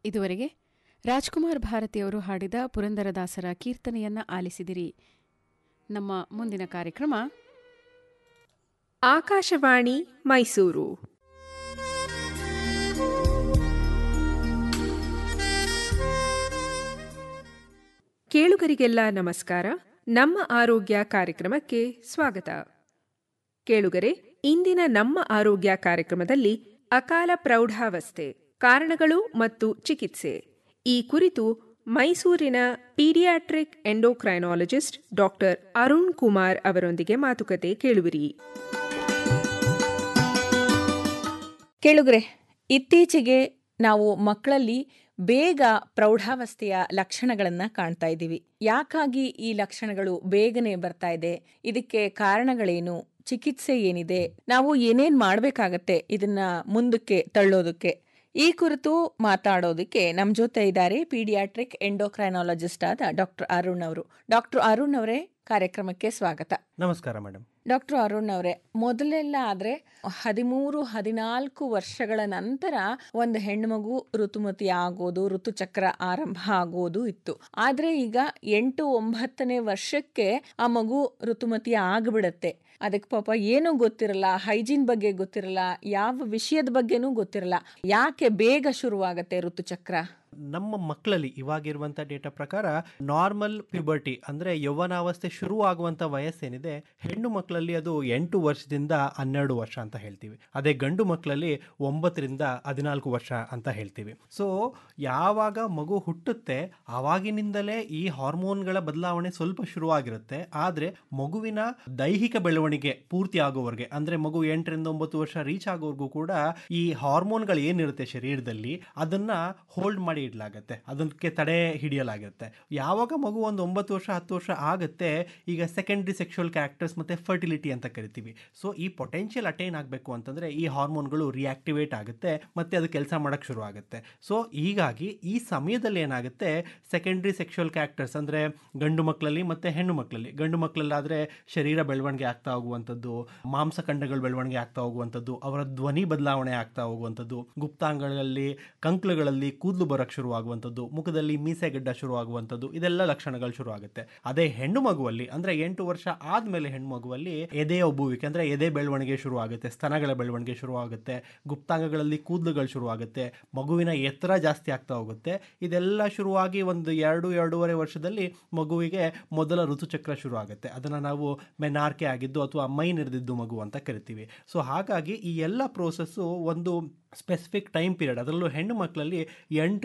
ಇದುವರೆಗೆ ರಾಜ್ಕುಮಾರ್ ಭಾರತಿಯವರು ಹಾಡಿದ ಪುರಂದರದಾಸರ ಕೀರ್ತನೆಯನ್ನ ಆಲಿಸಿದಿರಿ ನಮ್ಮ ಮುಂದಿನ ಕಾರ್ಯಕ್ರಮ ಆಕಾಶವಾಣಿ ಮೈಸೂರು ಕೇಳುಗರಿಗೆಲ್ಲ ನಮಸ್ಕಾರ ನಮ್ಮ ಆರೋಗ್ಯ ಕಾರ್ಯಕ್ರಮಕ್ಕೆ ಸ್ವಾಗತ ಕೇಳುಗರೆ ಇಂದಿನ ನಮ್ಮ ಆರೋಗ್ಯ ಕಾರ್ಯಕ್ರಮದಲ್ಲಿ ಅಕಾಲ ಪ್ರೌಢಾವಸ್ಥೆ ಕಾರಣಗಳು ಮತ್ತು ಚಿಕಿತ್ಸೆ ಈ ಕುರಿತು ಮೈಸೂರಿನ pediatric endocrinologist doctor Arun Kumar ಅವರೊಂದಿಗೆ ಮಾತುಕತೆ ಕೇಳುವಿರಿ ಕೇಳುಗ್ರೆ ಇತ್ತೀಚೆಗೆ ನಾವು ಮಕ್ಕಳಲ್ಲಿ ಬೇಗ ಪ್ರೌಢಾವಸ್ಥೆಯ ಲಕ್ಷಣಗಳನ್ನು ಕಾಣ್ತಾ ಇದ್ದೀವಿ ಯಾಕಾಗಿ ಈ ಲಕ್ಷಣಗಳು ಬೇಗನೆ ಬರ್ತಾ ಇದೆ ಇದಕ್ಕೆ ಕಾರಣಗಳೇನು ಚಿಕಿತ್ಸೆ ಏನಿದೆ ನಾವು ಏನೇನ್ ಮಾಡಬೇಕಾಗತ್ತೆ ಇದನ್ನ ಮುಂದಕ್ಕೆ ತಳ್ಳೋದಕ್ಕೆ ಈ ಕುರಿತು ಮಾತಾಡೋದಕ್ಕೆ ನಮ್ಮ ಜೊತೆ ಇದ್ದಾರೆ ಪೀಡಿಯಾಟ್ರಿಕ್ ಎಂಡೋಕ್ರೈನಾಲಜಿಸ್ಟ್ ಆದ ಡಾಕ್ಟರ್ ಅರುಣ್ ಅವರು ಡಾಕ್ಟರ್ ಅರುಣ್ ಅವರೇ ಕಾರ್ಯಕ್ರಮಕ್ಕೆ ಸ್ವಾಗತ ನಮಸ್ಕಾರ ಮೇಡಮ್ ಡಾಕ್ಟರ್ ಅರುಣ್ ಅವರೇ ಮೊದಲೆಲ್ಲ ಆದ್ರೆ ಹದಿಮೂರು ಹದಿನಾಲ್ಕು ವರ್ಷಗಳ ನಂತರ ಒಂದು ಹೆಣ್ಮಗು ಋತುಮತಿ ಆಗೋದು ಋತುಚಕ್ರ ಆರಂಭ ಆಗೋದು ಇತ್ತು ಆದ್ರೆ ಈಗ ಎಂಟು ಒಂಬತ್ತನೇ ವರ್ಷಕ್ಕೆ ಆ ಮಗು ಋತುಮತಿ ಆಗ್ಬಿಡತ್ತೆ ಅದಕ್ಕೆ ಪಾಪ ಏನೂ ಗೊತ್ತಿರಲ್ಲ ಹೈಜೀನ್ ಬಗ್ಗೆ ಗೊತ್ತಿರಲ್ಲ ಯಾವ ವಿಷಯದ ಬಗ್ಗೆನೂ ಗೊತ್ತಿರಲ್ಲ ಯಾಕೆ ಬೇಗ ಶುರುವಾಗತ್ತೆ ಋತುಚಕ್ರ ನಮ್ಮ ಮಕ್ಕಳಲ್ಲಿ ಇವಾಗಿರುವಂತ ಡೇಟಾ ಪ್ರಕಾರ ನಾರ್ಮಲ್ ಪ್ಯೂಬರ್ಟಿ ಅಂದ್ರೆ ಯೌವನಾವಸ್ಥೆ ಶುರು ಆಗುವಂತ ವಯಸ್ಸೇನಿದೆ ಹೆಣ್ಣು ಮಕ್ಕಳಲ್ಲಿ ಅದು ಎಂಟು ವರ್ಷದಿಂದ ಹನ್ನೆರಡು ವರ್ಷ ಅಂತ ಹೇಳ್ತೀವಿ ಅದೇ ಗಂಡು ಮಕ್ಕಳಲ್ಲಿ ಒಂಬತ್ತರಿಂದ ಹದಿನಾಲ್ಕು ವರ್ಷ ಅಂತ ಹೇಳ್ತೀವಿ ಸೊ ಯಾವಾಗ ಮಗು ಹುಟ್ಟುತ್ತೆ ಆವಾಗಿನಿಂದಲೇ ಈ ಹಾರ್ಮೋನ್ಗಳ ಬದಲಾವಣೆ ಸ್ವಲ್ಪ ಶುರುವಾಗಿರುತ್ತೆ ಆದ್ರೆ ಮಗುವಿನ ದೈಹಿಕ ಬೆಳವಣಿಗೆ ಪೂರ್ತಿ ಆಗೋವರೆಗೆ ಅಂದ್ರೆ ಮಗು ಎಂಟರಿಂದ ಒಂಬತ್ತು ವರ್ಷ ರೀಚ್ ಆಗೋವರೆಗೂ ಕೂಡ ಈ ಹಾರ್ಮೋನ್ಗಳು ಏನಿರುತ್ತೆ ಶರೀರದಲ್ಲಿ ಅದನ್ನ ಹೋಲ್ಡ್ ಮಾಡಿ ಇಡಲಾಗತ್ತೆ ಅದಕ್ಕೆ ತಡೆ ಹಿಡಿಯಲಾಗುತ್ತೆ ಯಾವಾಗ ಮಗು ಒಂದು ಒಂಬತ್ತು ವರ್ಷ ಹತ್ತು ವರ್ಷ ಆಗುತ್ತೆ ಈಗ ಸೆಕೆಂಡ್ರಿ ಸೆಕ್ಷುವಲ್ ಕ್ಯಾರೆಕ್ಟರ್ಸ್ ಮತ್ತೆ ಫರ್ಟಿಲಿಟಿ ಅಂತ ಕರಿತೀವಿ ಸೊ ಈ ಪೊಟೆನ್ಷಿಯಲ್ ಅಟೈನ್ ಆಗಬೇಕು ಅಂತಂದ್ರೆ ಈ ಹಾರ್ಮೋನ್ಗಳು ರಿಯಾಕ್ಟಿವೇಟ್ ಆಗುತ್ತೆ ಮತ್ತೆ ಅದು ಕೆಲಸ ಮಾಡಕ್ಕೆ ಶುರು ಆಗುತ್ತೆ ಸೊ ಹೀಗಾಗಿ ಈ ಸಮಯದಲ್ಲಿ ಏನಾಗುತ್ತೆ ಸೆಕೆಂಡ್ರಿ ಸೆಕ್ಷುವಲ್ ಕ್ಯಾರೆಕ್ಟರ್ಸ್ ಅಂದ್ರೆ ಗಂಡು ಮಕ್ಕಳಲ್ಲಿ ಮತ್ತೆ ಹೆಣ್ಣು ಮಕ್ಕಳಲ್ಲಿ ಗಂಡು ಮಕ್ಕಳಲ್ಲಾದ್ರೆ ಶರೀರ ಬೆಳವಣಿಗೆ ಆಗ್ತಾ ಹೋಗುವಂಥದ್ದು ಮಾಂಸಖಂಡಗಳ ಬೆಳವಣಿಗೆ ಆಗ್ತಾ ಹೋಗುವಂಥದ್ದು ಅವರ ಧ್ವನಿ ಬದಲಾವಣೆ ಆಗ್ತಾ ಹೋಗುವಂಥದ್ದು ಗುಪ್ತಾಂಗಗಳಲ್ಲಿ ಕಂಕ್ಳುಗಳಲ್ಲಿ ಕೂದಲು ಬರಕ್ಕೆ ಶುರು ಆಗುವಂಥದ್ದು ಮುಖದಲ್ಲಿ ಮೀಸೆಗಡ್ಡ ಶುರು ಆಗುವಂಥದ್ದು ಇದೆಲ್ಲ ಲಕ್ಷಣಗಳು ಶುರು ಆಗುತ್ತೆ ಅದೇ ಹೆಣ್ಣು ಮಗುವಲ್ಲಿ ಅಂದ್ರೆ ಎಂಟು ವರ್ಷ ಆದ್ಮೇಲೆ ಹೆಣ್ಣು ಮಗುವಲ್ಲಿ ಎದೆ ಒಬ್ಬುವಿಕೆ ಅಂದ್ರೆ ಎದೆ ಬೆಳವಣಿಗೆ ಶುರು ಆಗುತ್ತೆ ಸ್ತನಗಳ ಬೆಳವಣಿಗೆ ಶುರು ಆಗುತ್ತೆ ಗುಪ್ತಾಂಗಗಳಲ್ಲಿ ಕೂದಲುಗಳು ಶುರು ಆಗುತ್ತೆ ಮಗುವಿನ ಎತ್ತರ ಜಾಸ್ತಿ ಆಗ್ತಾ ಹೋಗುತ್ತೆ ಇದೆಲ್ಲ ಶುರುವಾಗಿ ಒಂದು ಎರಡು ಎರಡೂವರೆ ವರ್ಷದಲ್ಲಿ ಮಗುವಿಗೆ ಮೊದಲ ಋತುಚಕ್ರ ಶುರು ಆಗುತ್ತೆ ಅದನ್ನ ನಾವು ಮೆನಾರ್ಕೆ ಆಗಿದ್ದು ಅಥವಾ ಮೈ ನಿರ್ದಿದ್ದು ಮಗು ಅಂತ ಕರಿತೀವಿ ಸೊ ಹಾಗಾಗಿ ಈ ಎಲ್ಲ ಪ್ರೋಸೆಸ್ಸು ಒಂದು ಸ್ಪೆಸಿಫಿಕ್ ಟೈಮ್ ಪೀರಿಯಡ್ ಅದರಲ್ಲೂ ಹೆಣ್ಣು ಮಕ್ಕಳಲ್ಲಿ ಎಂಟು